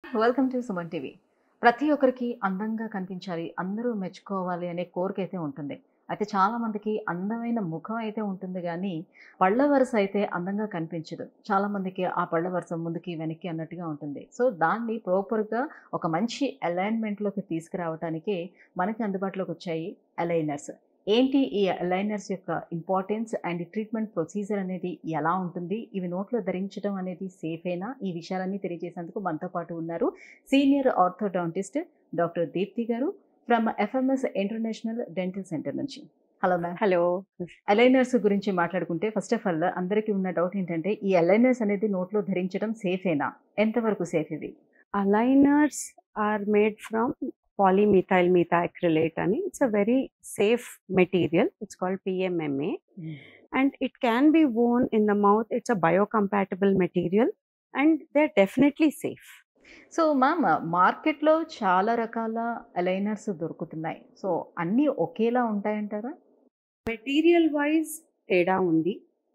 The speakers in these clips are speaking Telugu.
వెల్కమ్ టు సుమన్ టీవీ ప్రతి ఒక్కరికి అందంగా కనిపించాలి అందరూ మెచ్చుకోవాలి అనే కోరిక అయితే ఉంటుంది అయితే చాలా మందికి అందమైన ముఖం అయితే ఉంటుంది కానీ పళ్ళ వరుస అయితే అందంగా కనిపించదు చాలా మందికి ఆ పళ్ళ వరుస ముందుకి వెనక్కి అన్నట్టుగా ఉంటుంది సో దాన్ని ప్రాపర్గా ఒక మంచి అలైన్మెంట్లోకి తీసుకురావడానికి మనకి అందుబాటులోకి వచ్చాయి అలైనర్స్ ఏంటి ఈ అలైనర్స్ యొక్క ఇంపార్టెన్స్ అండ్ ట్రీట్మెంట్ ప్రొసీజర్ అనేది ఎలా ఉంటుంది ఇవి నోట్లో ధరించడం అనేది సేఫేనా ఈ విషయాలన్నీ తెలియజేసేందుకు మనతో పాటు ఉన్నారు సీనియర్ ఆర్థోడాంటిస్ట్ డాక్టర్ దీప్తి గారు from FMS international dental centre నుంచి హలో మ్యామ్ హలో అలైనర్స్ గురించి మాట్లాడుకుంటే ఫస్ట్ ఆఫ్ ఆల్ అందరికీ ఉన్న డౌట్ ఏంటంటే ఈ అలైనర్స్ అనేది నోట్లో ధరించడం సేఫేనా ఎంతవరకు సేఫ్ ఇది aligners are made from polymethyl metacrylate అని it's a very safe material it's called PMMA and it can be worn in the mouth it's a biocompatible material and they are definitely safe so ma'am మార్కెట్లో చాలా రకాల అలైనర్స్ దొరుకుతున్నాయి సో అన్నీ ఒకేలా ఉంటాయంటారా మెటీరియల్ వైజ్ తేడా ఉంది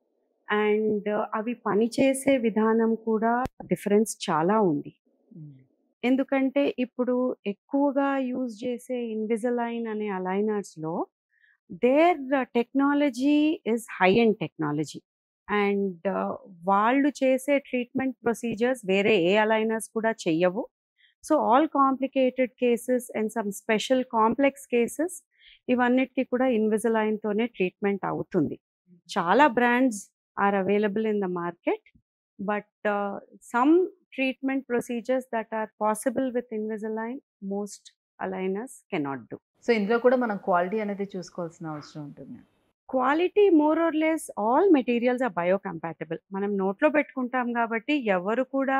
అండ్ అవి పనిచేసే విధానం కూడా డిఫరెన్స్ చాలా ఉంది ఎందుకంటే ఇప్పుడు ఎక్కువగా యూజ్ చేసే ఇన్విజలైన్ అనే అలైనర్స్లో their technology is high and technology and వాళ్ళు చేసే ట్రీట్మెంట్ ప్రొసీజర్స్ వేరే ఏ అలైనర్స్ కూడా చెయ్యవు so all complicated cases and some special complex cases ఇవన్నిటికీ కూడా ఇన్విజలైన్తోనే ట్రీట్మెంట్ అవుతుంది చాలా brands are available in the market but some treatment procedures that are possible with Invisalign most aligners cannot do so ఇందులో కూడా మనం క్వాలిటీ అనేది చూసుకోవాల్సిన అవసరం ఉంటుంది quality more or less all materials are biocompatible మనం నోట్లో పెట్టుకుంటాం కాబట్టి ఎవరు కూడా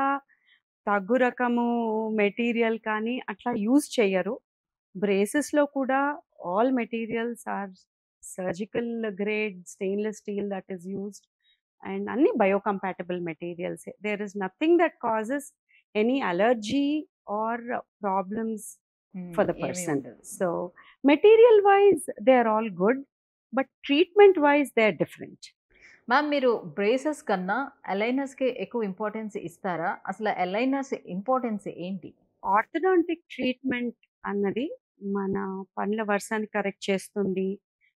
తగ్గు రకము మెటీరియల్ కానీ అట్లా యూజ్ చేయరు బ్రేసెస్లో కూడా all materials are surgical grade stainless steel that is used and అన్ని biocompatible materials there is nothing that causes any allergy or problems for the person so material wise they are all good but treatment wise they are different ma'am మీరు బ్రేసెస్ కన్నా అలైనర్స్కి ఎక్కువ ఇంపార్టెన్స్ ఇస్తారా అసలు అలైనర్స్ ఇంపార్టెన్స్ ఏంటి ఆర్థోడాంటిక్ ట్రీట్మెంట్ అన్నది మన పండ్ల వర్షాన్ని కరెక్ట్ చేస్తుంది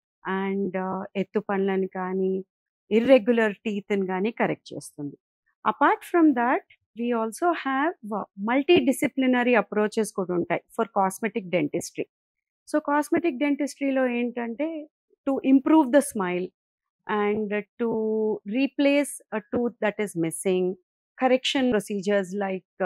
అండ్ ఎత్తు పండ్లని కానీ ఇర్రెగ్యులర్ టీత్ని కానీ కరెక్ట్ చేస్తుంది apart from that we also have multidisciplinary approaches కూడా ఉంటాయి for cosmetic dentistry so cosmetic డెంటిస్ట్రీలో ఏంటంటే to improve the smile and to replace a tooth that is missing correction procedures like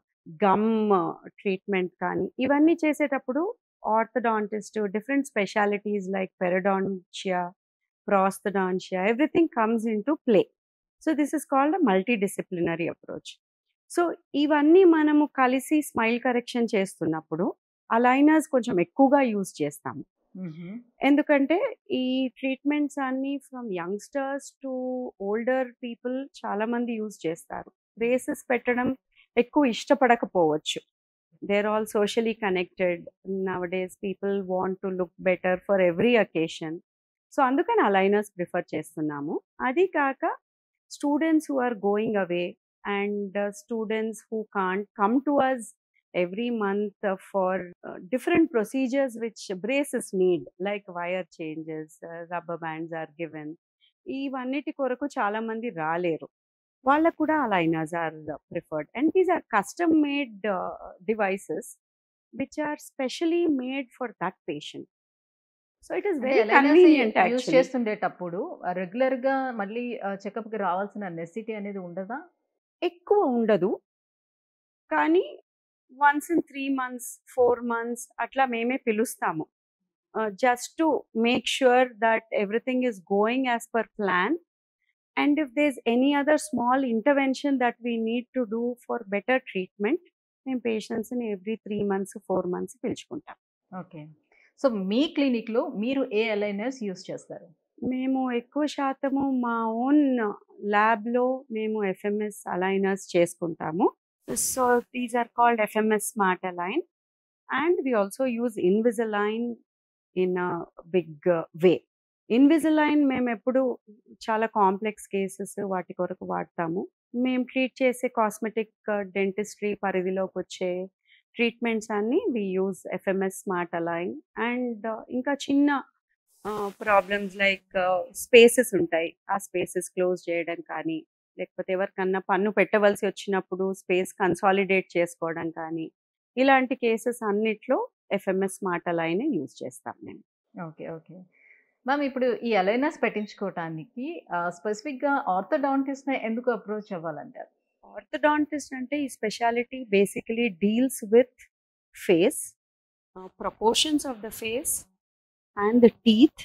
gum treatment కానీ ఇవన్నీ చేసేటప్పుడు orthodontist different specialities like periodontia prosthodontia everything comes into play so this is called a multidisciplinary approach so ఇవన్నీ మనము కలిసి స్మైల్ కరెక్షన్ చేస్తున్నప్పుడు అలైనర్స్ కొంచెం ఎక్కువగా యూజ్ చేస్తాము ఎందుకంటే ఈ ట్రీట్మెంట్స్ అన్ని from youngsters to older people చాలా మంది యూజ్ చేస్తారు బ్రేసెస్ పెట్టడం ఎక్కువ ఇష్టపడకపోవచ్చు they're all socially connected nowadays people want to look better for every occasion so అందుకని అలైనర్స్ ప్రిఫర్ చేస్తున్నాము అది కాక students who are going away and students who can't come to us every month uh, for uh, different procedures which braces need like wire changes uh, rubber bands are given ఇవన్నిటి కొరకు చాలా మంది రాలేరు వాళ్ళకు కూడా aligners are preferred and these are custom made devices which are specially made for that patient so it is very convenient use చేస్తుండేటప్పుడు రెగ్యులర్ గా మళ్ళీ చెకప్ కి రావాల్సిన నెసిటీ అనేది ఉండదా ఎక్కువ ఉండదు కానీ once in three months four months అట్లా మేమే పిలుస్తాము just to make sure that everything is going as per plan and if there's any other small intervention that we need to do for better treatment మేము పేషెంట్స్ని every three months four months పిలుచుకుంటాం ఓకే సో మీ క్లినిక్లో మీరు ఏ అలైనర్స్ యూస్ చేస్తారు మేము ఎక్కువ శాతము మా ఓన్ ల్యాబ్లో మేము ఎఫ్ఎంఎస్ అలైనర్స్ చేసుకుంటాము so these are called FMS smart align and we also use Invisalign in a big way Invisalign మేము ఎప్పుడు చాలా కాంప్లెక్స్ కేసెస్ వాటి కొరకు వాడతాము మేము ట్రీట్ చేసే కాస్మెటిక్ డెంటిస్ట్రీ పరిధిలోకి వచ్చే ట్రీట్మెంట్స్ అన్ని we use FMS smart align and ఇంకా చిన్న ప్రాబ్లమ్స్ లైక్ స్పేసెస్ ఉంటాయి ఆ స్పేసెస్ క్లోజ్ చేయడం కానీ లేకపోతే ఎవరికన్నా పన్ను పెట్టవలసి వచ్చినప్పుడు స్పేస్ కన్సాలిడేట్ చేసుకోవడం కానీ ఇలాంటి కేసెస్ అన్నిట్లో ఎఫ్ఎంఎస్ స్మార్ట్ అలైన్ యూజ్ చేస్తాం మేము ఓకే ఓకే మ్యామ్ ఇప్పుడు ఈ అలైనర్స్ పెట్టించుకోవటానికి స్పెసిఫిక్గా ఆర్థోడాంటిస్ట్ని ఎందుకు అప్రోచ్ అవ్వాలంటారు ఆర్థోడాంటిస్ట్ అంటే ఈ speciality basically deals with face proportions of the face and the teeth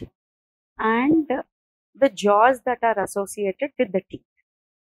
and the jaws that are associated with the teeth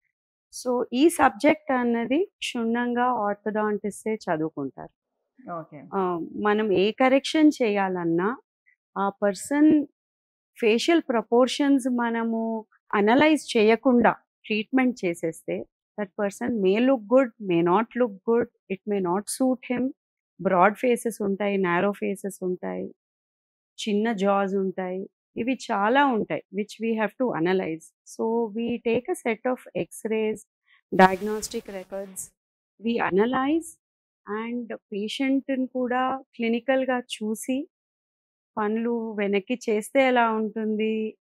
so ఈ సబ్జెక్ట్ అన్నది క్షుణ్ణంగా ఆర్థోడాంటిస్టే చదువుకుంటారు ఓకే ఆ, మనం ఏ కరెక్షన్ చేయాలన్నా ఆ పర్సన్ ఫేషియల్ ప్రపోర్షన్స్ మనము అనలైజ్ చేయకుండా ట్రీట్మెంట్ చేసేస్తే that person may look good may not look good it may not suit him broad faces ఉంటాయి నారో ఫేసెస్ ఉంటాయి చిన్న జాస్ ఉంటాయి ఇవి చాలా ఉంటాయి which we have to analyse so we take a set of X-rays diagnostic records we analyse and పేషెంట్ని కూడా క్లినికల్గా చూసి పనులు వెనక్కి చేస్తే ఎలా ఉంటుంది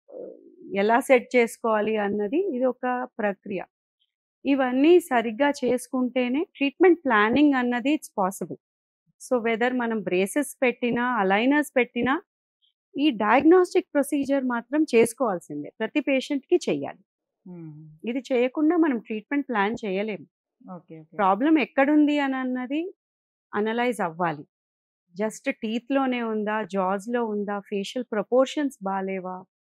ఎలా సెట్ చేసుకోవాలి అన్నది ఇది ఒక ప్రక్రియ ఇవన్నీ సరిగ్గా చేసుకుంటేనే ట్రీట్మెంట్ ప్లానింగ్ అన్నది ఇట్స్ పాసిబుల్ సో వెదర్ మనం బ్రేసెస్ పెట్టినా అలైనర్స్ పెట్టినా ఈ డయాగ్నోస్టిక్ ప్రొసీజర్ మాత్రం చేసుకోవాల్సిందే ప్రతి పేషెంట్కి చెయ్యాలి ఇది చేయకుండా మనం ట్రీట్మెంట్ ప్లాన్ చేయలేము ఓకే ఓకే ప్రాబ్లం ఎక్కడుంది అని అన్నది అనలైజ్ అవ్వాలి జస్ట్ టీత్లోనే ఉందా జాజ్లో ఉందా ఫేషియల్ ప్రపోర్షన్స్ బాగాలేవా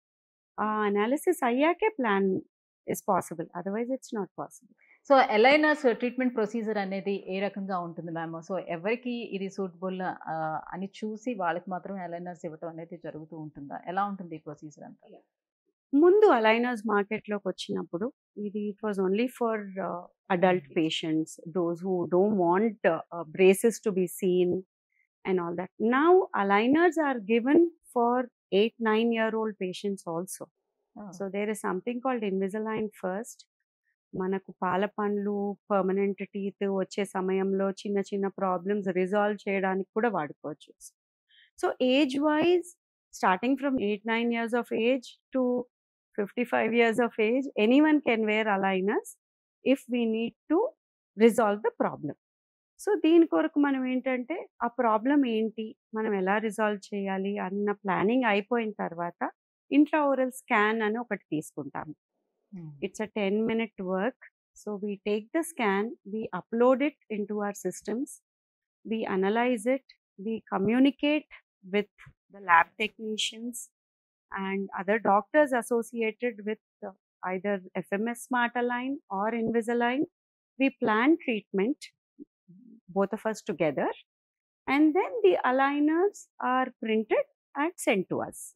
ఆ అనాలిసిస్ అయ్యాకే plan is possible otherwise it's not possible so aligners treatment procedure అనేది ఏ రకంగా ఉంటుంది మ్యామ్ సో ఎవరికి ఇది సూటబుల్ అని చూసి వాళ్ళకి మాత్రమే ఎలైనర్స్ ఇవ్వటం అనేది జరుగుతూ ఉంటుందా ఎలా ఉంటుంది ఈ ప్రొసీజర్ అంతా ముందు అలైనర్స్ మార్కెట్లోకి వచ్చినప్పుడు ఇది it was only for adult patients those who don't want braces to be seen and all that now aligners are given for eight nine year old patients also so there is something called Invisalign first మనకు పాల పండ్లు పర్మనెంట్ టీత్ వచ్చే సమయంలో చిన్న చిన్న ప్రాబ్లమ్స్ రిజాల్వ్ చేయడానికి కూడా వాడుకోవచ్చు so age wise starting from eight nine years of age to fifty five years of age any one can wear aligners if we need to resolve the problem so దీని కొరకు మనం ఏంటంటే ఆ ప్రాబ్లం ఏంటి మనం ఎలా రిజాల్వ్ చేయాలి అన్న ప్లానింగ్ అయిపోయిన తర్వాత ఇంట్రా ఓరల్ స్కాన్ అని ఒకటి తీసుకుంటాము it's a 10 minute work so we take the scan we upload it into our systems we analyze it we communicate with the lab technicians and other doctors associated with uh, either fms smart align or invisalign we plan treatment both of us together and then the aligners are printed and sent to us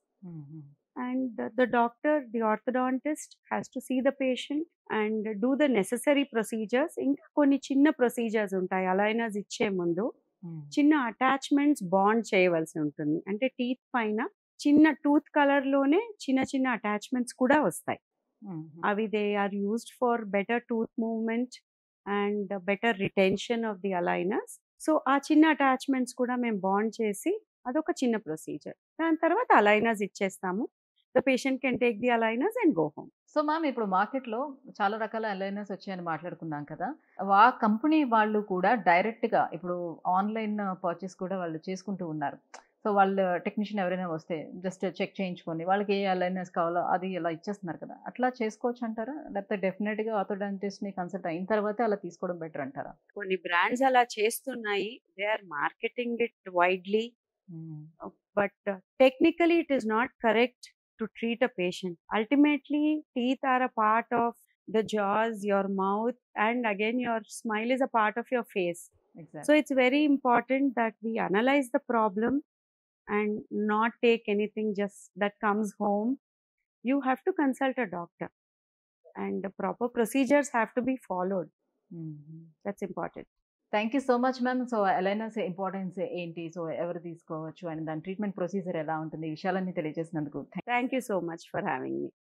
and the, the doctor, the orthodontist has to see the patient and do the necessary procedures. ఇంకా కొన్ని చిన్న ప్రొసీజర్స్ ఉంటాయి అలైనర్స్ ఇచ్చే ముందు చిన్న అటాచ్మెంట్స్ బాండ్ చేయవలసి ఉంటుంది అంటే టీత్ పైన చిన్న టూత్ కలర్లోనే చిన్న చిన్న అటాచ్మెంట్స్ కూడా వస్తాయి అవి they are used for better tooth movement and better retention of the aligners so ఆ చిన్న అటాచ్మెంట్స్ కూడా మేము బాండ్ చేసి అదొక చిన్న ప్రొసీజర్ దాని తర్వాత అలైనర్స్ ఇచ్చేస్తాము the patient can take the aligners and go home so ma'am ఇప్పుడు మార్కెట్లో చాలా రకాల అలైనర్స్ వచ్చాయని మాట్లాడుకున్నాం కదా ఆ కంపెనీ వాళ్ళు కూడా డైరెక్ట్గా ఇప్పుడు ఆన్లైన్ పర్చేస్ కూడా వాళ్ళు చేసుకుంటూ ఉన్నారు సో వాళ్ళు టెక్నీషియన్ ఎవరైనా వస్తే జస్ట్ చెక్ చేయించుకొని వాళ్ళకి ఏ అలైనర్స్ కావాలో అది ఇలా ఇచ్చేస్తున్నారు కదా అట్లా చేసుకోవచ్చు అంటారా లేకపోతే డెఫినెట్గా ఆర్థోడాంటిస్ట్ని కన్సల్ట్ అయిన తర్వాత అలా తీసుకోవడం బెటర్ అంటారా కొన్ని బ్రాండ్స్ అలా చేస్తున్నాయి they are marketing it widely but technically it is not correct to treat a patient. Ultimately, teeth are a part of the jaws, your mouth, and again, your smile is a part of your face. Exactly. So, it's very important that we analyze the problem and not take anything just that comes home. You have to consult a doctor, and the proper procedures have to be followed. mm-hmm. That's important. Thank you so much ma'am so aligners importance ఏంటి సో ఎవరు తీసుకోవచ్చు అండ్ దాని ట్రీట్మెంట్ ప్రొసీజర్ ఎలా ఉంటుంది ఈ విషయాలన్నీ తెలియజేసినందుకు Thank you so much for having me.